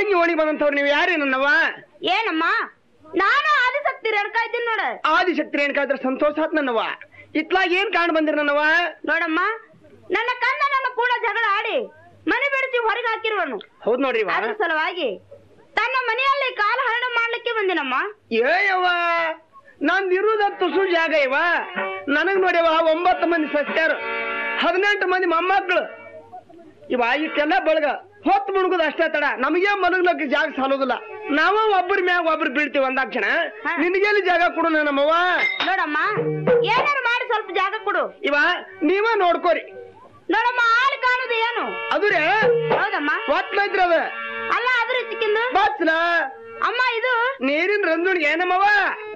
ತಂಗಿ ಓಣಿಗೆ ಬಂದಂತವ್ರು ನೀವು ಯಾರೇ ನನ್ನವ ಏನಮ್ಮ ನಾನು ಆದಿಶಕ್ತಿ ರೇಣುಕಾ ಇದ್ದೀನಿ ನೋಡ ಆದಿಶಕ್ತಿ ರೇಣುಕಾದ್ರ ಸಂತೋಷ ಆತ್ ನನ್ನವ ಇತ್ಲಾಗ ಏನ್ ಕಾಣ್ ಬಂದಿರ ನನ್ನವ ನೋಡಮ್ಮ ನನ್ನ ಕಂದ ನನ್ನ ಕೂಡ ಜಗಳ ಆಡಿ ಮನೆ ಬಿಡಿಸಿ ಹೊರಗೆ ಹಾಕಿರುವನು ಹೌದ್ ನೋಡ್ರಿ ಇವ. ಅದ್ರ ಸಲುವಾಗಿ ತನ್ನ ಮನೆಯಲ್ಲಿ ಕಾಲ ಹರಣ ಮಾಡ್ಲಿಕ್ಕೆ ಬಂದಿನಮ್ಮ ಏಯವ್ವ ನಂದ್ ಇರುದ ತುಸು ಜಾಗ ಇವ ನನಗ್ ನೋಡ್ಯವ ಒಂಬತ್ತು ಮಂದಿ ಸಸ್ಯಾರು ಹದಿನೆಂಟು ಮಂದಿ ಮೊಮ್ಮಕ್ಳು ಇವ ಇಷ್ಟೆಲ್ಲ ಬಳಗ ಹೊತ್ತು ಮುಳುಗುದು ಅಷ್ಟೇ ತಡ ನಮಗೆ ಮಲಗ್ಲಕ್ಕೆ ಜಾಗ ಸಾಲೋದಿಲ್ಲ ನಾವ ಒಬ್ಬರ ಮ್ಯಾಗ ಒಬ್ರು ಬೀಳ್ತೀವಿ ಒಂದಾಕ್ಷಣ ಹಾ. ನಿನಗೆಲ್ಲಿ ಜಾಗ ಕೊಡು ನಮ್ಮವ್ವ ನೋಡಮ್ಮ ಏನಾರು ಮಾಡಿ ಸ್ವಲ್ಪ ಜಾಗ ಕೊಡು ಇವ ನೀವ ನೋಡ್ಕೋರಿ ನೋಡಮ್ಮ ಆಳು ಕಾಣುದು ಏನು ಅದುರೇ ಹೌದಮ್ಮ ಒಟ್ಲೈತ್ರಿ ಅದ ಅಲ್ಲ ಅದ್ರ ಚಿಕ್ಕಿಂದು ಬಸ್ಲ ಅಮ್ಮ ಇದು ನೀರಿನ ರಂಜುಣಿಗೆ ಏನಮ್ಮವ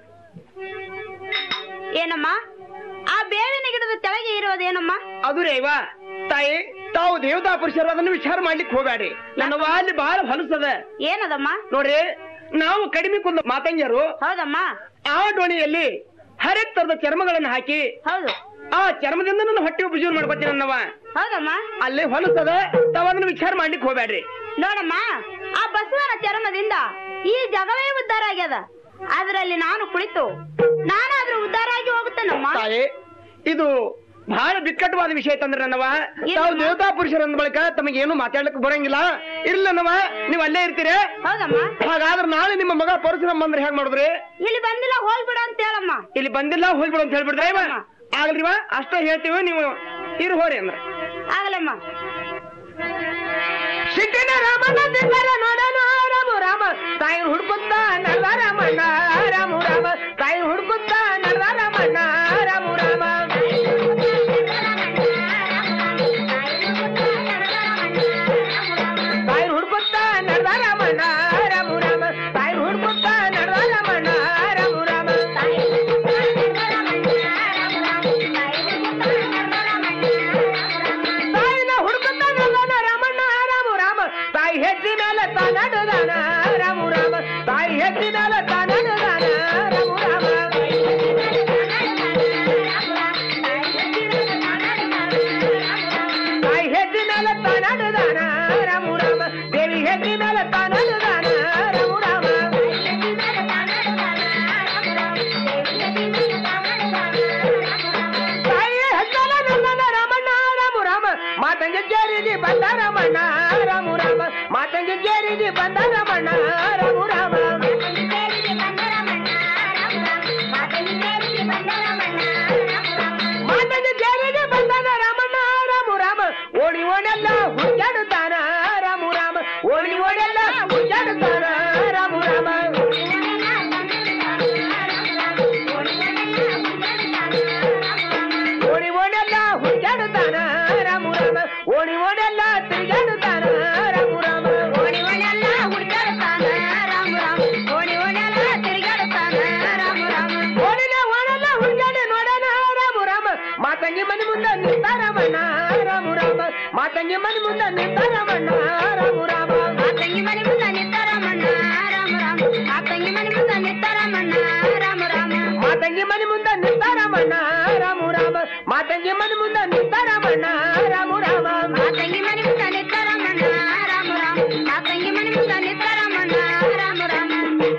ಏನಮ್ಮ ಆ ಬೇವಿನ ಗಿಡದ ತೆಳಗೆ ಇರೋದೇನಮ್ಮ ಅದುರೇ ಇವ ತಾಯಿ ತಾವು ದೇವತಾ ಪುರುಷರು ಅದನ್ನು ವಿಚಾರ ಮಾಡ್ಲಿಕ್ಕೆ ಹೋಗ್ಬೇಡಿ ನನ್ನವ ಅಲ್ಲಿ ಬಹಳ ಹೊಲಸದ ಏನದಮ್ಮ ನೋಡ್ರಿ ನಾವು ಕಡಿಮೆ ಕುಂದ ಮಾತಂಗಿಯರು ಹೌದಮ್ಮ ಆ ಡೋಣಿಯಲ್ಲಿ ಹರೇಕ್ ತರದ ಚರ್ಮಗಳನ್ನ ಹಾಕಿ ಹೌದು ಆ ಚರ್ಮದಿಂದ ನನ್ನ ಹೊಟ್ಟೆ ಉಪಜೀವನ ಮಾಡ್ಕೊತೀನಿ ನನ್ನವ ಹೌದಮ್ಮ ಅಲ್ಲಿ ಹೊಲಸದ ತಾವ್ ಅದನ್ನ ವಿಚಾರ ಮಾಡ್ಲಿಕ್ಕೆ ಹೋಗ್ಬೇಡ್ರಿ ನೋಡಮ್ಮ ಆ ಬಸವನ ಚರ್ಮದಿಂದ ಈ ಜಗವೇ ಉದ್ಧಾರ ಆಗ್ಯದ ಅದರಲ್ಲಿ ನಾನು ಕುಳಿತು ನಾನಾದ್ರೂ ಉದ್ಧಾರ ಆಗಿ ಹೋಗುತ್ತೇನಮ್ಮ ತಾಯಿ ಇದು ಬಹಳ ಬಿಕ್ಕಟ್ಟವಾದ ವಿಷಯ ತಂದ್ರೆ ನನ್ನವ ಏನು? ತಾವು ದೇವತಾ ಪುರುಷರ ಅಂದ ಬಳಿಕ ತಮಗೆ ಏನು ಮಾತಾಡ್ಲಿಕ್ಕೆ ಬರಂಗಿಲ್ಲ ಇಲ್ಲ ನನ್ನವ ನೀವ್ ಅಲ್ಲೇ ಇರ್ತೀರಿ ಹೌದಮ್ಮ ಹಾಗಾದ್ರೆ ನಾಳೆ ನಿಮ್ಮ ಮಗ ಪರಶುರಾಮ್ ಬಂದ್ರೆ ಹೇಗ್ ಮಾಡಿದ್ರಿ ಇಲ್ಲಿ ಬಂದಿಲ್ಲ ಹೋಗ್ಬಿಡು ಅಂತ ಹೇಳಮ್ಮ ಇಲ್ಲಿ ಬಂದಿಲ್ಲ ಹೋಗ್ಬಿಡು ಅಂತ ಹೇಳ್ಬಿಡ್ರಿ ಇವ ಆಗ್ಲಿವ ಅಷ್ಟ ಹೇಳ್ತೀವಿ ನೀವು ಇರು ಹೋರಿ ಅಂದ್ರೆ ಆಗಲಮ್ಮ ಸಿಟ್ಟಿನ ರಾಮನ ದಿಬ್ಬರ ನೋಡನು ರಾಮು ರಾಮ ತಾಯಿ ಹುಡ್ಕುತ್ತ ನಡ್ದ ರಾಮಣ್ಣ ರಾಮು ರಾಮ ತಾಯಿ ಹುಡ್ಕುತ್ತ ನಡ್ದ ರಾಮಣ್ಣ ರಾಮು ರಾಮ ತಾಯಿ ಹುಡ್ಕುತ್ತ ನಡ್ದ ರಾಮಣ್ಣ ರಾಮು ರಾಮ ತಾಯಿ ಹುಡ್ಕುತ್ತ ನಡ್ದ ರಾಮಣ್ಣ ರಾಮು ರಾಮ ತಾಯಿನ ಹುಡ್ಕುತ್ತ ನಡ್ದಾನ ರಾಮಣ್ಣ ರಾಮು ರಾಮ ತಾಯಿ ಹೆಜ್ಜೆ ಮೇಲೆ ತಾನಡುದಾನ ರಾಮು ರಾಮ ತಾಯಿ ಹೆಜ್ಜೆ ಮೇಲೆ ತಾನಡುದಾನ ರಾಮು ರಾಮ ತಾಯಿ ಹೆಜ್ಜೆ ಮೇಲೆ ತಾನಡುದಾನ ರಾಮು ರಾಮ ದೇವಿ ಹೆಜ್ಜೆ ಮೇಲೆ ತಾನಡುದಾನ ರಾಮು ರಾಮ ತಾಯಿ ಹೆಜ್ಜಲ ನಲ್ಲನ ರಾಮಣ್ಣ ರಾಮು ರಾಮ ಮಾತಂಗೆ ಜೇರಿದಿ ಬಂದ ರಾಮಣ್ಣ ರಾಮು ರಾಮ ಮಾತಂಗೆ ಜೇರಿದಿ ಬಂದ ರಾಮಣ್ಣ ರಾಮು ರಾಮ ಮಾತಂಗೆ ಜೇರಿದಿ ಬಂದನ ರಾಮಣ್ಣ ರಾಮು ರಾಮ ಓಡಿ ಓಡೆಲ್ಲ ಹುಡ್ಕಾಡುತ್ತಾನ ರಾಮು ರಾಮ ಓಡಿ ಓಡೆಲ್ಲ ಹುಡ್ಕಾಡುತ್ತಾನ ರಾಮು ರಾಮ ಓಡಿ ಓಡೆಲ್ಲ ಹುಡ್ಕಾಡುತ್ತಾನ ರಾಮು ರಾಮ ಓಡಿ ಓಡೆಲ್ಲ ತಿರುಗಾಡುತ್ತಾನ ರಾಮು ರಾಮ ಓಡಿ ಓಡೆಲ್ಲ ಹುಡುಕಾಡುತ್ತಾನ ರಾಮ ರಾಮ ಓಡಿ ಓಡೆಲ್ಲ ತಿರುಗಾಡುತ್ತಾನ ರಾಮ ರಾಮ ಓಡಿನ ಓಡಲ್ಲ ಹುಡ್ಕಾಡಿ ನೋಡೋಣ ರಾಮು ರಾಮ ಮಾತಂಗಿ ಮನೆ ಮುಂದೆ ನಿಂತಾರಮಣ್ಣ ರಾಮು ರಾಮ ಮಾತಂಗಿ ಮನೆ ಮುಂದೆ ನಿಂತಾರಮಣ್ಣ ರಾಮು ರಾಮ ಆ ತಂಗಿ ಮನೆ ಮುಂದೆ ನಿಂತಾರಮಣ್ಣ ರಾಮ ರಾಮ ಆ ತಂಗಿ ಮನೆ ಮುಂದೆ ನಿಂತಾರಮಣ್ಣ ರಾಮ ರಾಮ ಮಾತಂಗಿ ಮನೆ ಮುಂದೆ ನಿಂತಾರಮಣ್ಣ ರಾಮು ರಾಮ ಮಾತಂಗಿ ಮನೆ ಮುಂದೆ ನಿಂತಾರಮಣ್ಣ ರಾಮು ರಾಮ ಆ ತಂಗಿ ಮನೆ ಮುಂದೆ ನಿಂತಾರಮಣ್ಣ ರಾಮ ರಾಮ ಆ ತಂಗಿ ಮನೆ ಮುಂದೆ ನಿಂತಾರಮಣ್ಣ ರಾಮ ರಾಮ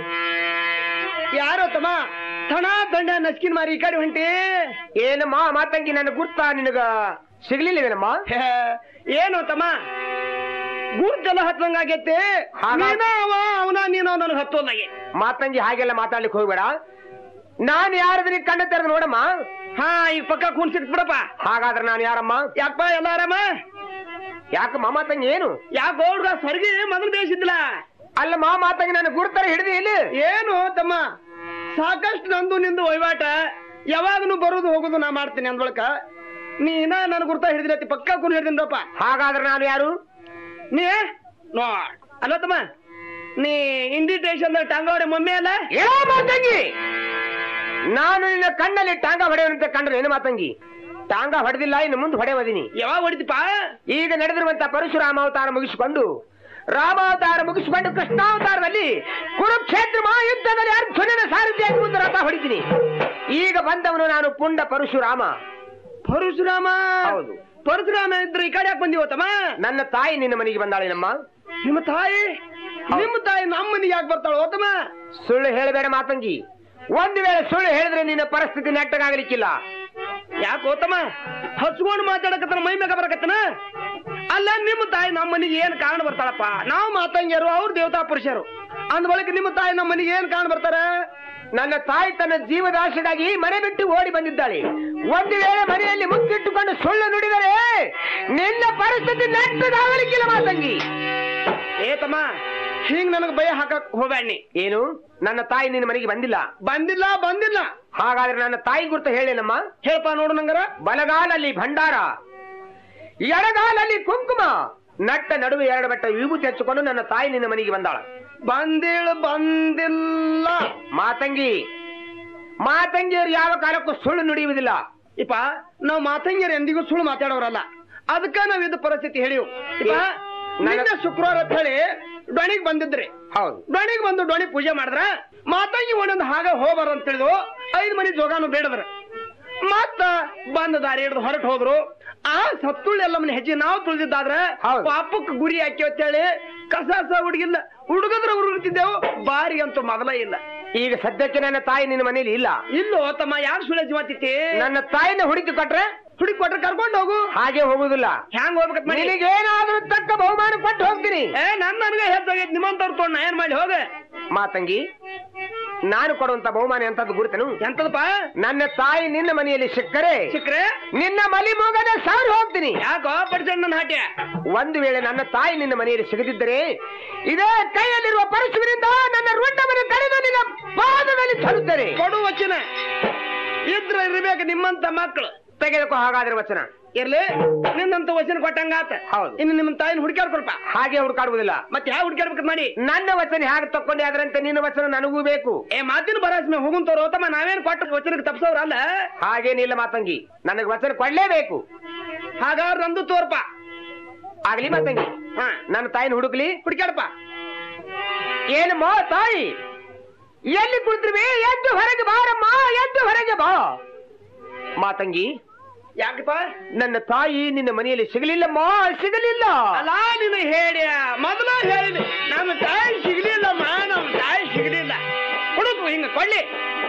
ಯಾರೋ ತಮ್ಮ ತಣ ದಂಡ ನಸ್ಕಿನ್ ಮಾರಿ ಈ ಕಡೆ ಹೊಂಟಿ ಏನಮ್ಮ ಮಾತಂಗಿ ನನ್ನ ಗುರ್ತ ನಿನಗ ಸಿಗ್ಲಿಲ್ಲವೇನಮ್ಮ ಏನು ತಮ್ಮ ಗುರ್ತೆಲ್ಲ ಹತ್ತಂಗಾಗೈತಿ ನೀನ ಅವ ಅವನ ನೀನು ನನಗೆ ಹತ್ತೋದಾಗೆ ಮಾತಂಗಿ ಹಾಗೆಲ್ಲ ಮಾತಾಡ್ಲಿಕ್ಕೆ ಹೋಗ್ಬೇಡ ನಾನ್ ಯಾರದ್ರಿ ಕಣ್ಣು ತೆರೆದು ನೋಡಮ್ಮ ಹಾ ಈಗ ಪಕ್ಕ ಕುಣ್ಸಿಟ್ ಬಿಡಪ್ಪ ಹಾಗಾದ್ರೆ ನಾನು ಯಾರಮ್ಮ ಯಾಕಪ್ಪ ಎಲ್ಲ ಆರಾಮ ಯಾಕಮ್ಮ ಮಾತಂಗಿ ಏನು ಯಾಕೆ ಗೌಡ್ರ ಸರ್ಗಿ ಮೊದಲು ಬೇಯಿಸಿದ್ಲ ಅಲ್ಲಮ್ಮ ಮಾತಂಗಿ ನನ್ನ ಗುರ್ತರ ಹಿಡಿದಿ ಇಲ್ಲಿ ಏನು ತಮ್ಮ ಸಾಕಷ್ಟು ನಂದು ನಿಂದು ವಹಿವಾಟ ಯಾವಾಗನು ಬರೋದು ಹೋಗೋದು ನಾ ಮಾಡ್ತೀನಿ ಅಂದ್ಬಳಕ ನೀನ ನನ್ ಗುರ್ತ ಹಿಡಿದಿರತಿ ಪಕ್ಕ ಕುನ್ ಹಿಡಿದಿನಪ್ಪ ಹಾಗಾದ್ರೆ ನಾನು ಯಾರು ನೀ ನೋಡ್ ಅಲ್ಲ ತಮ್ಮ ನೀ ಇನ್ವಿಟೇಷನ್ ಟಾಂಗವ್ರೆ ಮಮ್ಮಿ ಅಲ್ಲ ಏ ಮಾತಂಗಿ ನಾನು ನಿನ್ನ ಕಣ್ಣಲ್ಲಿ ಟಾಂಗ ಹೊಡೆಯುವಂತ ಕಂಡ್ರೆ ಏನು ಮಾತಂಗಿ ಟಾಂಗ ಹೊಡೆದಿಲ್ಲ ಇನ್ನು ಮುಂದೆ ಹೊಡೆಯವದೀನಿ ಯಾವಾಗ ಹೊಡಿತಿಪ್ಪ ಈಗ ನಡೆದಿರುವಂತ ಪರಶುರಾಮ ಅವತಾರ ಮುಗಿಸಿಕೊಂಡು ರಾಮಾವತಾರ ಮುಗಿಸಿಕೊಂಡು ಕೃಷ್ಣಾವತಾರದಲ್ಲಿ ಕುರುಕ್ಷೇತ್ರ ಮಹಾಯುದ್ಧದಲ್ಲಿ ಅರ್ಜುನನ ಸಾರಥಿಯಾಗಿ ಮುಂದೆ ರಥ ಹೊಡಿತೀನಿ ಈಗ ಬಂದವನು ನಾನು ಪುಂಡ ಪರಶುರಾಮ ಪರಶುರಾಮ ಹೌದು. ಪರಶುರಾಮ ಇದ್ರೆ ಈ ಕಡೆ ಯಾಕೆ ಬಂದಿವ ತಮ್ಮ ನನ್ನ ತಾಯಿ ನಿನ್ನ ಮನೆಗೆ ಬಂದಾಳೇನಮ್ಮ ನಿಮ್ಮ ತಾಯಿ ನಿಮ್ಮ ತಾಯಿ ನಮ್ಮ ಮನೆಗೆ ಯಾಕೆ ಬರ್ತಾಳ ಓತಮ್ಮ ಸುಳ್ಳು ಹೇಳಬೇಡ ಮಾತಂಗಿ ಒಂದು ವೇಳೆ ಸುಳ್ಳು ಹೇಳಿದ್ರೆ ನಿನ್ನ ಪರಿಸ್ಥಿತಿ ನೆಟ್ಟಗಾಗಲಿಕ್ಕಿಲ್ಲ ಯಾಕೆ ಓತಮ್ಮ ಹಚ್ಕೊಂಡು ಮಾತಾಡಕತ್ತನ ಮೈ ಮ್ಯಾಗ ಬರಕತ್ತನ ಅಲ್ಲ ನಿಮ್ಮ ತಾಯಿ ನಮ್ಮ ಮನೆಗೆ ಏನ್ ಕಾರಣ ಬರ್ತಾಳಪ್ಪ ನಾವು ಮಾತಂಗಿಯರು ಅವ್ರು ದೇವತಾ ಪುರುಷರು ಅಂದ ಬಳಿಕ ನಿಮ್ಮ ತಾಯಿ ನಮ್ಮ ಮನೆಗೆ ಏನ್ ಕಾರಣ ಬರ್ತಾರ ನನ್ನ ತಾಯಿ ತನ್ನ ಜೀವದಾಶೆಗಾಗಿ ಮನೆ ಬಿಟ್ಟು ಓಡಿ ಬಂದಿದ್ದಾಳೆ ಒಂದು ವೇಳೆ ಮನೆಯಲ್ಲಿ ಮುಚ್ಚಿಟ್ಟುಕೊಂಡು ಸುಳ್ಳು ನುಡಿದರೆ ನಿನ್ನ ಪರಿಸ್ಥಿತಿ ನೆಟ್ಟಗಾಗಲಿಕ್ಕಿಲ್ಲ ಮಾತಂಗಿ ಏ ತಮ್ಮ ಹಿಂಗ್ ನನಗೆ ಭಯ ಹಾಕಕ್ ಹೋಗ್ಯಾಣಿ ಏನು ನನ್ನ ತಾಯಿ ನಿನ್ನ ಮನೆಗೆ ಬಂದಿಲ್ಲ ಬಂದಿಲ್ಲ ಬಂದಿಲ್ಲ ಹಾಗಾದ್ರೆ ನನ್ನ ತಾಯಿ ಗುರುತ ಹೇಳೇನಮ್ಮ ಹೇಳಪ್ಪ ನೋಡು ನಂಗರ ಬಲಗಾಲಲ್ಲಿ ಭಂಡಾರ ಎಡಗಾಲಲ್ಲಿ ಕುಂಕುಮ ನಟ್ಟ ನಡುವೆ ಎರಡು ಬೆಟ್ಟ ವಿಭೂತಿ ಹಚ್ಚಿಕೊಂಡು ನನ್ನ ತಾಯಿ ನಿನ್ನ ಮನೆಗೆ ಬಂದಾಳ ಬಂದಿಳು ಬಂದಿಲ್ಲ ಮಾತಂಗಿ ಮಾತಂಗಿಯರು ಯಾವ ಕಾಲಕ್ಕೂ ಸುಳ್ಳು ನುಡಿಯುವುದಿಲ್ಲ ಇಪ್ಪ ನಾವು ಮಾತಂಗಿಯರು ಎಂದಿಗೂ ಸುಳ್ಳು ಮಾತಾಡೋರಲ್ಲ ಅದಕ್ಕ ನಾವ್ ಇದು ಪರಿಸ್ಥಿತಿ ಹೇಳಿವು ಇಪ್ಪ ನಿನ್ನೆ ಶುಕ್ರವಾರ ಅಂತ ಹೇಳಿ ಡೊಣಿಗ್ ಬಂದಿದ್ರಿ ಹೌದು ಡೊಣಿಗ್ ಬಂದು ಡೊಣಿ ಪೂಜೆ ಮಾಡಿದ್ರ ಮಾತಂಗಿ ಒಂದೊಂದು ಹಾಗ ಹೋಗ್ಬಾರ ಅಂತ ಹೇಳಿದ್ರು ಐದು ಮನಿ ಜೋಗಾನು ಬೇಡದ್ರ ಮತ್ತ ಬಂದ ದಾರಿ ಹಿಡಿದು ಹೊರಟು ಹೋದ್ರು ಆ ಸತ್ತುಳ್ಳಿ ಎಲ್ಲ ಮನೆ ಹೆಜ್ಜೆ ನಾವು ತುಳಿದಿದ್ದಾದ್ರ ಹೌದು. ಪಾಪಕ್ಕೆ ಗುರಿ ಹಾಕಿ ಅಂತೇಳಿ ಕಸ ಸ ಹುಡುಗಿಲ್ಲ ಹುಡುಗದ್ರ ಹುಡುಗುತ್ತಿದ್ದೆವು ಬಾರಿ ಅಂತೂ ಮೊದಲ ಇಲ್ಲ ಈಗ ಸದ್ಯಕ್ಕೆ ನನ್ನ ತಾಯಿ ನಿನ್ನ ಮನೇಲಿ ಇಲ್ಲ ಇಲ್ಲೋ ತಮ್ಮ ಯಾರು ಸುಳ್ಳು ಜೀವತಿತ್ತಿ ನನ್ನ ತಾಯಿನ ಹುಡುಕಿ ಕೊಟ್ರೆ ಹುಡುಗಿ ಕೊಟ್ರೆ ಕರ್ಕೊಂಡು ಹೋಗು ಹಾಗೆ ಹೋಗುದಿಲ್ಲ ಹ್ಯಾಂಗ ಹೋಗ್ಬೇಕಂತ ಮಾಡಿ ನಿನಗೇನಾದ್ರೂ ತಕ್ಕ ಬಹುಮಾನ ಕೊಟ್ಟು ಹೋಗ್ತೀನಿ ಏ ನನ್ ನನಗೆ ಹೆಚ್ಚಾಗೈತಿ ನಿಮ್ಮಂತವ್ರು ತೊಗೊಂಡ್ ನಾ ಏನ್ ಮಾಡಿ ಹೋಗ ಮಾತಂಗಿ ನಾನು ಕೊಡುವಂತ ಬಹುಮಾನ ಎಂತದ್ದು ಗುರುತನು ಎಂತದಪ್ಪ ನನ್ನ ತಾಯಿ ನಿನ್ನ ಮನೆಯಲ್ಲಿ ಸಿಕ್ಕರೆ ಸಿಕ್ರೆ ನಿನ್ನ ಮಲಿ ಮೂಗದ ಸಾರು ಹೋಗ್ತೀನಿ ಯಾಕೋ ಪಡಿಸಣ್ಣ ನನ್ನ ಹಾಟ್ಯ ಒಂದು ವೇಳೆ ನನ್ನ ತಾಯಿ ನಿನ್ನ ಮನೆಯಲ್ಲಿ ಸಿಗದಿದ್ದರೆ ಇದೇ ಕೈಯಲ್ಲಿರುವ ಪರಶುವಿನಿಂದ ನನ್ನ ರುಂಡವನ್ನು ಕಳೆದು ನಿನ್ನ ಪಾದದಲ್ಲಿ ತರುತ್ತೇನೆ ಕೊಡು ವಚನ ಇದ್ರ ಇರ್ಬೇಕು ನಿಮ್ಮಂತ ಮಕ್ಕಳು ತೆಗೆದುಕೋ ಹಾಗಾದ್ರೆ ವಚನ ಇರ್ಲಿ ನಿನ್ನಂತ ವಚನ ಕೊಟ್ಟಂಗಾತ ಹೌದು. ಇನ್ನು ನಿಮ್ಮ ತಾಯಿನ ಹುಡುಕ್ಯಾಡ್ಕೊಳ್ಪ ಹಾಗೆ ಹುಡುಕಾಡುವುದಿಲ್ಲ ಮತ್ತೆ ಯಾವ ಹುಡುಕ್ಯಾಡ್ಬೇಕಂತ ಮಾಡಿ ನನ್ನ ವಚನ ಹೇಗೆ ತಕ್ಕೊಂಡೆ ಅದರಂತೆ ನಿನ್ನ ವಚನ ನನಗೂ ಬೇಕು ಏ ಮಾತಿನ ಬರಾಸ್ಮೆ ಹೋಗುಂತವ್ರು ತಮ್ಮ ನಾವೇನ್ ಕೊಟ್ಟ ವಚನಕ್ಕೆ ತಪ್ಸೋರಲ್ಲ ಹಾಗೇನಿಲ್ಲ ಮಾತಂಗಿ ನನಗೆ ವಚನ ಕೊಡ್ಲೇಬೇಕು ಹಾಗಾದ್ರೆ ನಂದು ತೋರ್ಪ ಆಗ್ಲಿ ಮಾತಂಗಿ ಹಾ ನನ್ನ ತಾಯಿನ ಹುಡುಕ್ಲಿ ಹುಡುಕ್ಯಾಡಪ್ಪ ಏನು ಮೋ ತಾಯಿ ಎಲ್ಲಿ ಕುಳಿತಿರುವೆ ಎದ್ದು ಹೊರಗೆ ಬಾರಮ್ಮ ಎದ್ದು ಹೊರಗೆ ಬಾ ಮಾತಂಗಿ ಯಾಕಪ್ಪ ನನ್ನ ತಾಯಿ ನಿನ್ನ ಮನೆಯಲ್ಲಿ ಸಿಗಲಿಲ್ಲಮ್ಮ ಸಿಗಲಿಲ್ಲ ಅಲ್ಲ ನೀನು ಹೇಳಿ ಮೊದಲ ಹೇಳಿದೆ ನಮ್ಮ ತಾಯಿ ಸಿಗ್ಲಿಲ್ಲಮ್ಮ ನಮ್ಮ ತಾಯಿ ಸಿಗ್ಲಿಲ್ಲ ಹುಡುಕು ಹಿಂಗ ಕೊಳ್ಳಿ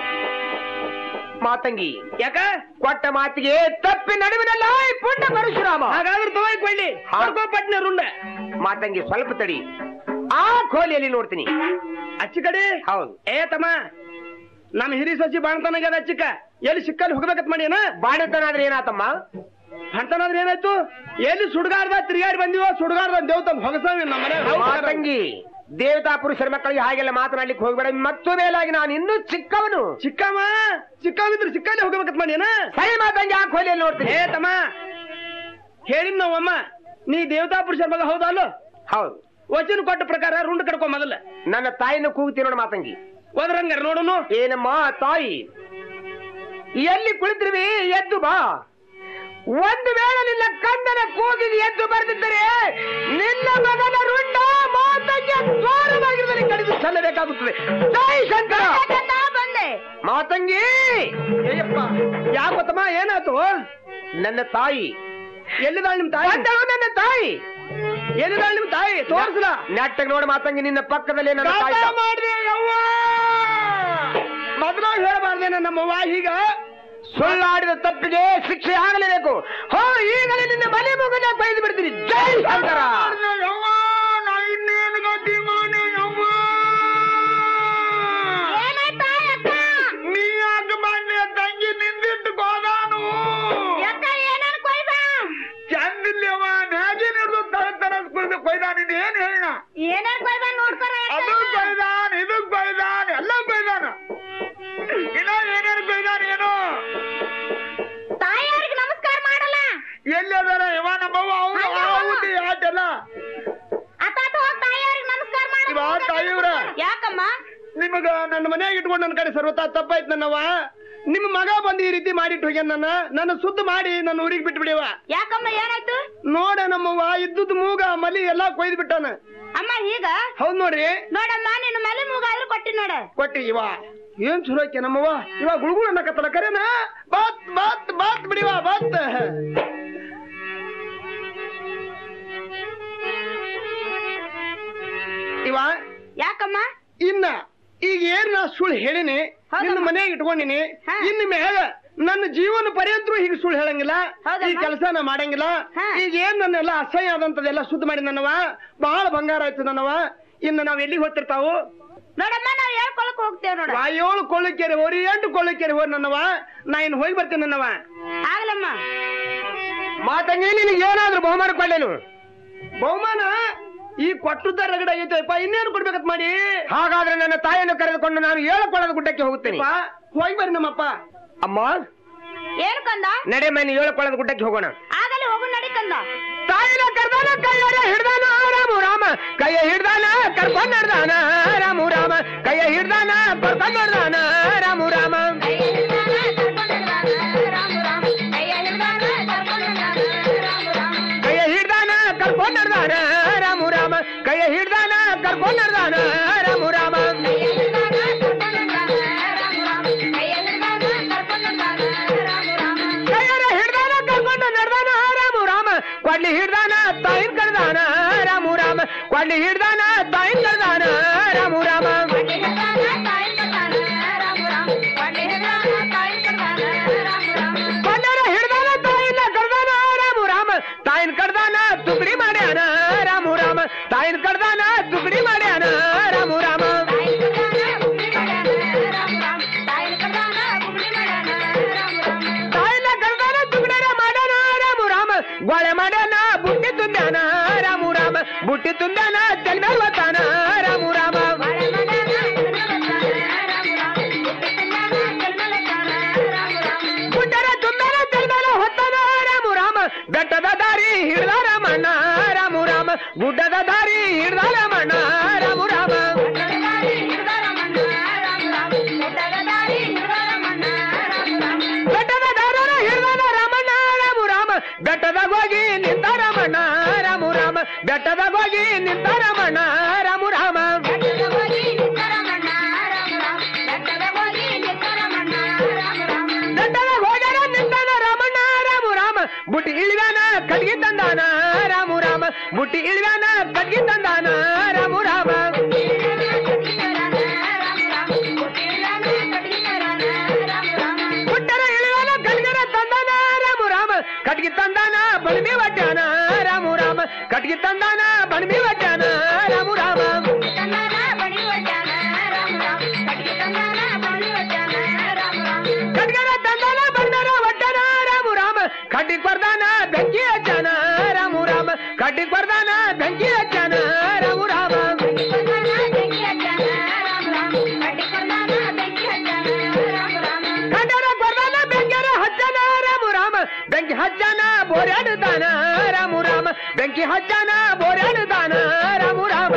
ಮಾತಂಗಿ ಯಾಕ ಕೊಟ್ಟ ಮಾತಿಗೆ ತಪ್ಪಿ ನಡುವಿನಲ್ಲ ಈ ಪುಣ್ಯ ಪರಶುರಾಮ ಹಾಗಾದ್ರೆ ತಗೋಯ್ ಕೊಳ್ಳಿ ಹಾ. ಪಟ್ನೆ ರುಂಡ ಮಾತಂಗಿ ಸ್ವಲ್ಪ ತಡಿ ಆ ಕೋಲಿಯಲ್ಲಿ ನೋಡ್ತೀನಿ ಅಚ್ಚಿ ಕಡೆ ಹೌದು ಏ ತಮ್ಮ ನಮ್ಮ ಹಿರಿ ಸಸಿ ಬಾಣ್ತನಾಗ್ಯದ ಅಚ್ಚಿಕ ಎಲ್ಲಿ ಸಿಕ್ಕಲ್ಲಿ ಹೋಗ್ಬೇಕತ್ ಮಾಡಿ ಏನ ಬಾಣಿತನಾದ್ರೆ ಏನಾತಮ್ಮ ಬಾಣ್ತನಾದ್ರೆ ಏನಾಯ್ತು ಎಲ್ಲಿ ಸುಡ್ಗಾಡ್ದ ತಿರುಗಾಡಿ ಬಂದಿವ ಸುಡ್ಗಾಡ್ದ ದೇವ್ತ ಹೊಗಸವಿ ನಮ್ಮ ಮನೆ ಮಾತಂಗಿ ದೇವತಾ ಪುರುಷರ ಮಕ್ಕಳಿಗೆ ಹಾಗೆಲ್ಲ ಮಾತನಾಡ್ಲಿಕ್ಕೆ ಹೋಗ್ಬೇಡ ಮತ್ತು ಮೇಲಾಗಿ ನಾನು ಇನ್ನೂ ಚಿಕ್ಕವನು ಚಿಕ್ಕಮ್ಮ ಚಿಕ್ಕವಿದ್ರೆ ಸಿಕ್ಕಲ್ಲಿ ಹೋಗ್ಬೇಕತ್ ಮಾಡಿ ಏನ ಸರಿ ಮಾತಂಗಿ ಆ ಕೋಲಿಯಲ್ಲಿ ನೋಡ್ತೀನಿ ಏ ತಮ್ಮ ಹೇಳಿದ್ ನಾವಮ್ಮ ನೀ ದೇವತಾ ಪುರುಷರ ಮಗ ಹೌದಾ ಅಲ್ಲೋ ಹೌದು ವಚನ ಕೊಟ್ಟ ಪ್ರಕಾರ ರುಂಡ್ ಕಡ್ಕೊ ಮೊದಲ ನನ್ನ ತಾಯಿನ ಕೂಗ್ತೀನಿ ನೋಡು ಮಾತಂಗಿ ಒದ್ರಂಗಾರ ನೋಡುನು ಏನಮ್ಮ ತಾಯಿ ಎಲ್ಲಿ ಕುಳಿತಿರುವಿ ಎದ್ದು ಬಾ ಒಂದು ವೇಳೆ ನಿನ್ನ ಕಂದನ ಕೂಗಿಗೆ ಎದ್ದು ಬರೆದಿದ್ದರೆ ನಿನ್ನ ಮಗನ ರುಂಡ ಮಾತಂಗಿ ದ್ವಾರವಾಗಿರುವುದನ್ನು ಕಡಿದು ಸಲ್ಲಬೇಕಾಗುತ್ತದೆ ಜೈ ಶಂಕರ ಯಾಕಂತ ಬಂದೆ ಮಾತಂಗಿ ಏಯಪ್ಪ ಯಾಕೊತ್ತಮ್ಮ ಏನಾಯ್ತು ನನ್ನ ತಾಯಿ ಎಲ್ಲಿದಾಳ ನಿಮ್ ತಾಯಿ ಬಂದಳು ನನ್ನ ತಾಯಿ ಎಲ್ಲಿದಾಳ ನಿಮ್ ತಾಯಿ ತೋರ್ಸಲ ನೆಟ್ಟಗೆ ನೋಡಿ ಮಾತಂಗಿ ನಿನ್ನ ಪಕ್ಕದಲ್ಲಿ ನನ್ನ ತಾಯಿ ಕಳ್ತ ಮಾಡ್ದೆ ಯವ್ವ ಮೊದಲಾಗ ಹೇಳಬಾರ್ದೇನ ನಮ್ಮವ್ವ ಈಗ ಸುಳ್ಳಾಡಿದ ತಪ್ಪಿಗೆ ಶಿಕ್ಷೆ ಆಗಲೇಬೇಕು ಹೋ ಈಗಲೇ ನಿನ್ನ ಮನೆ ಮಗನ ಬೈದು ಬಿಡ್ತೀನಿ ಜೈ ಶಂಕರ ಯವ್ವ ನಾ ಇನ್ನೇನು ಗತಿ ಮಾಡಿ ಯವ್ವ ಏನಾಯ್ತಾ ಅಕ್ಕ ನೀ ಯಾಕೆ ಮಾಡಿ ತಂಗಿ ನಿಂದಿಟ್ಟು ಹೋದಾನು ಅಕ್ಕ ಏನಾರು ಕೊಯ್ಬಾ ಚಂದಿಲ್ಲವ ನ್ಯಾಜಿ ಹಿಡಿದು ತರ ತರ ಕೊಯ್ದಾನ ಏನ್ ಹೇಳ ಏನಾರು ಕೊಯ್ಬಾ ನೋಡ್ಕೊರ ಅದು ಕೊಯ್ದಾನ ಇದು ಕೊಯ್ದಾನ ಎಲ್ಲ ಕೊಯ್ದಾನ ಇನ್ನ ಏನೇನು ಕೊಯ್ದಾನ ಏನೋ ತಾಯಿಯವ್ರಿಗೆ ನಮಸ್ಕಾರ ಮಾಡಲ್ಲ ಎಲ್ಲಿ ಅದಾರ ಇವ ನಮ್ಮವ್ವ ಅವ್ನು ಆಹುತಿ ಆಟೆಲ್ಲ ಅತ್ತಾತ ಹೋಗ್ ತಾಯಿಯವ್ರಿಗೆ ನಮಸ್ಕಾರ ಇವ ಮಾಡಲ್ಲ ತಾಯಿವ್ರ ಯಾಕಮ್ಮ ನಿಮಗ ನನ್ನ ಮನ್ಯಾಗ ಇಟ್ಕೊಂಡು ನನ್ನ ಕಡೆ ಸರ್ವತ ತಪ್ಪಾಯ್ತು ನನ್ನವ್ವ ನಿಮ್ಮ ಮಗ ಬಂದು ಈ ರೀತಿ ಮಾಡಿಟ್ಟು ಹೋಗ್ಯಾನ ನನ್ನ ನನ್ನ ಸುದ್ದ ಮಾಡಿ ನನ್ನ ಊರಿಗೆ ಬಿಟ್ಟು ಬಿಡಿವ ಯಾಕಮ್ಮ ಏನಾಯ್ತು ನೋಡ ನಮ್ಮವ್ವ ಇದ್ದುದ್ ಮೂಗ ಮಲಿ ಎಲ್ಲಾ ಕೊಯ್ದು ಬಿಟ್ಟಾನ ಅಮ್ಮ ಈಗ ಹೌದ್ ನೋಡ್ರಿ ನೋಡಮ್ಮ ನಿನ್ನ ಮಲೆ ಮೂಗಾದ್ರೂ ಕೊಟ್ಟಿ ನೋಡ ಕೊಟ್ಟಿ ಇವ ಏನ್ ಚಲೋ ಐಕೆ ನಮ್ಮವ್ವ ಇವ ಗುಳುಗುಳು ಅನ್ನಕತ್ತಲ್ಲ ಕರೆನ ಬಾತ್ ಬಾತ್ ಬಾತ್ ಬಿಡಿವ ಬಾತ್ ಇವ ಹೇಳಿನಿ ಹೌದಮ್ಮ. ನಿನ್ನ ಮನೆಯಾಗ ಇಟ್ಕೊಂಡಿನಿ ಹಾ. ಇನ್ನು ಮ್ಯಾಗ ನನ್ನ ಜೀವನ ಪರ್ಯಂತರೂ ಹೀಗೆ ಸುಳ್ಳು ಹೇಳಂಗಿಲ್ಲ ಹೌದಮ್ಮ. ಈ ಕೆಲಸ ನಾ ಮಾಡಂಗಿಲ್ಲ ಹಾ. ಈಗ ಏನ್ ನನ್ನೆಲ್ಲ ಅಸಹ್ಯ ಆದಂತದೆಲ್ಲ ಶುದ್ಧ ಮಾಡಿ ನನ್ನವ ಬಹಳ ಬಂಗಾರ ಆಯ್ತು ನನ್ನವ ಇನ್ನು ನಾವ್ ಎಲ್ಲಿಗೆ ಹೋಗ್ತಿರ್ತಾವು ನೋಡಮ್ಮ ನಾವ್ ಹೇಳ್ಕೊಳಕ್ ಹೋಗ್ತೇವ್ ನೋಡ ವಾಯೋಳು ಕೊಳ್ಳಿಕೆರೆ ಹೋರಿ ಎಂಟು ಕೊಳ್ಳಿಕೆರೆ ಹೋರಿ ನನ್ನವ ನಾ ಇನ್ನು ಹೋಗಿ ಬರ್ತೀನಿ ನನ್ನವ ಆಗ್ಲಮ್ಮ ಮಾತಂಗಿ ನಿನಗೆ ಏನಾದ್ರೂ ಬಹುಮಾನ ಕೊಡ್ಲೇನು ಬಹುಮಾನ ಈ ಕೊಟ್ಟದ ರಗಡ ಆಗೈತಪ್ಪ ಇನ್ನೇನು ಕೊಡ್ಬೇಕಂತ ಮಾಡಿ ಹಾಗಾದ್ರೆ ನನ್ನ ತಾಯಿಯನ್ನು ಕರೆದುಕೊಂಡು ನಾನು ಏಳಕೊಳ್ಳದ ಗುಡ್ಡಕ್ಕೆ ಹೋಗುತ್ತೇನೆ ಅಪ್ಪ, ಹೋಗಿ ಬರ್ರಿ ನಮ್ಮಪ್ಪ ಅಮ್ಮ ಏನ್ ಕಂದ ನಡೆ ಮನೆ ಏಳಕೊಳ್ಳದ ಗುಡ್ಡಕ್ಕೆ ಹೋಗೋಣ ಆಗಲೇ ಹೋಗು ನಡಿ ಕಂದ ತಾಯಿನ ಕರ್ದಾನ ಕೈಯಾರ ಹಿಡ್ದಾನ ರಾಮು ರಾಮ ಕೈಯ ಹಿಡ್ದಾನ ಕರ್ಕೊಂಡ್ ನಡ್ದಾನ ರಾಮು ರಾಮ ಕೈಯ ಹಿಡ್ದಾನ ಕರ್ಕೊಂಡ್ ನಡ್ದಾನ ರಾಮು ರಾಮ ಕೈಯ ಹಿಡ್ದಾನ ಕರ್ಕೊಂಡ್ ನಡ್ದಾನ ರಾಮು ರಾಮ ಕೈಯ ಹಿಡ್ದಾನ ಕರ್ಕೊಂಡ್ ನಡ್ದಾನ ರಾಮು ರಾಮ ಕೈಯಾರ ಹಿಡ್ದಾನ ಕರ್ಕೊಂಡು ನಡ್ದಾನ ರಾಮು ರಾಮ ಕೊಡ್ಲಿ ಹಿಡ್ದಾನ ತಾಯಿನ್ ಕಡ್ದಾನ ರಾಮು ರಾಮ ಕೊಡ್ಲಿ ಹಿಡ್ದಾನ ತಾಯಿನ್ ಕಡ್ದಾನ ರಾಮು ರಾಮ ಕೊಡ್ಲರ ಹಿಡ್ದಾನ ತಾಯಿನ ಕಡ್ದಾನ ರಾಮು ರಾಮ ತಾಯಿನ್ ಕಡ್ದಾನ ತುಕಡಿ ಮಾಡ್ಯಾನ ರಾಮು ರಾಮ ತಾಯಿನ್ ಕಡ್ದಾನ ತುಕಡಿ ಮಾಡ್ಯಾನ ರಾಮು ರಾಮ ತಾಯಿನ ಕಡ್ದಾನ ತುಕಡಿನ ಮಾಡ್ಯಾನ ರಾಮು ರಾಮ ಗೋಳೆ ಮಾಡ್ಯಾನ ಬುಟ್ಟಿ ತುಂಬ್ಯಾನ ರಾಮು ರಾಮ ಬುಟ್ಟಿ ತುಂಬ್ಯಾನ ತೆಲ್ ಮೇಲ್ ಒತ್ತಾನ ರಾಮು ರಾಮ ಬುಟ್ಟರ ತುಂಬ್ಯಾನ ತೆಲ್ ಮೇಲ ಹೊತ್ತಾನ ರಾಮು ರಾಮ ಬೆಟ್ಟದ ದಾರಿ ಹಿಡ್ದ ರಾಮಣ್ಣ ರಾಮು ರಾಮ ಗುಡ್ಡದ ದಾರಿ ಹಿಡ್ದ ರಾಮಣ್ಣ ರಾಮು ರಾಮ ಬೆಟ್ಟದ ದಾರನ ಹಿಡ್ದಾನ ರಾಮಣ್ಣ ರಾಮು ರಾಮ ಬೆಟ್ಟದಾಗ ಹೋಗಿ ನಿಂತ ರಾಮಣ್ಣ ರಾಮು ರಾಮ ಬೆಟ್ಟದಾಗ ಹೋಗಿ ನಿಂತ ರಾಮಣ್ಣ ರಾಮು ರಾಮ ಬೆಟ್ಟದಾಗ ಹೋಗ್ಯಾರ ನಿಂತಾನ ರಾಮಣ್ಣ ರಾಮು ರಾಮ ಬುಟ್ಟಿ ಇಳಿದಾನ ಕಟ್ಗಿ ತಂದಾನ ರಾಮು ರಾಮ ಬುಟ್ಟಿ ಇಳಿದಾನ ಕಟ್ಗಿ ತಂದಾನ ರಾಮು ರಾಮ ಬುಟ್ಟರ ಇಳಿದಾನ ಕಟ್ಗಿರ ತಂದಾನ ರಾಮು ರಾಮ ಕಟ್ಗಿ ತಂದಾನ ಬಣ್ಮಿ ಒಟ್ಟಾನ ರಾಮು ರಾಮ ಕಟ್ಗಿ ತಂದಾನ ಬಣ್ಮಿ ಒಟ್ಟಾನ ರಾಮು ರಾಮ ಕಟ್ಗರ ತಂದಾನ ಬಣ್ಣರ ಒಟ್ಟನ ರಾಮು ರಾಮ ಕಟ್ಟಿ ಬರ್ದಾನ ಬೆಂಕಿ ಹಚ್ಚಾನ ರಾಮು ರಾಮ ಕಟ್ಟಿ ಬರ್ದಾನ ಬೆಂಕಿ ಹಚ್ಚಾನ ರಾಮು ರಾಮ ಕಟ್ಟರ ಬರ್ದಾನ ಬೆಂಕಿಯರ ಹಚ್ಚಾನ ರಾಮು ರಾಮ ಬೆಂಕಿ ಹಚ್ಚಾನ ಬೋರ್ಯಾಡುತ್ತಾನ ರಾಮು ರಾಮ ಬೆಂಕಿ ಹಚ್ಚಾನ ಬೋರ್ಯಾಡುತ್ತಾನ ರಾಮು ರಾಮ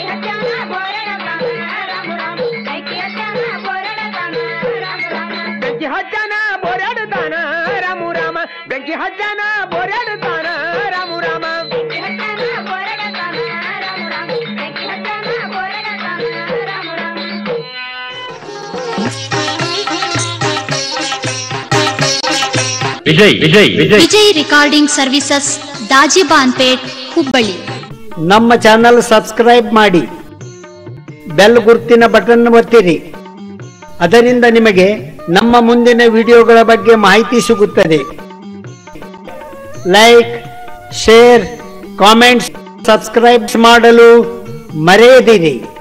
ಬೆಂಕಿ ಹಚ್ಚಾನ ಬೋರ್ಯಾಡುತ್ತಾನ ರಾಮು ರಾಮ ಬೆಂಕಿ ಹಚ್ಚಾನ ಬೋರ್ಯಾಡುತ್ತಾನ ರಾಮು ರಾಮ ವಿಜಯ್ ವಿಜಯ್ ವಿಜಯ್ ವಿಜಯ್ ರಿಕಾರ್ಡಿಂಗ್ ಸರ್ವಿಸಸ್ ದಾಜಿಬಾನ್ಪೇಟ್ ಹುಬ್ಬಳ್ಳಿ ನಮ್ಮ ಚಾನಲ್ ಸಬ್ಸ್ಕ್ರೈಬ್ ಮಾಡಿ ಬೆಲ್ ಗುರುತಿನ ಬಟನ್ ಒತ್ತಿರಿ ಅದರಿಂದ ನಿಮಗೆ ನಮ್ಮ ಮುಂದಿನ ವಿಡಿಯೋಗಳ ಬಗ್ಗೆ ಮಾಹಿತಿ ಸಿಗುತ್ತದೆ ಲೈಕ್ ಶೇರ್ ಕಾಮೆಂಟ್ಸ್ ಸಬ್ಸ್ಕ್ರೈಬ್ ಮಾಡಲು ಮರೆಯದಿರಿ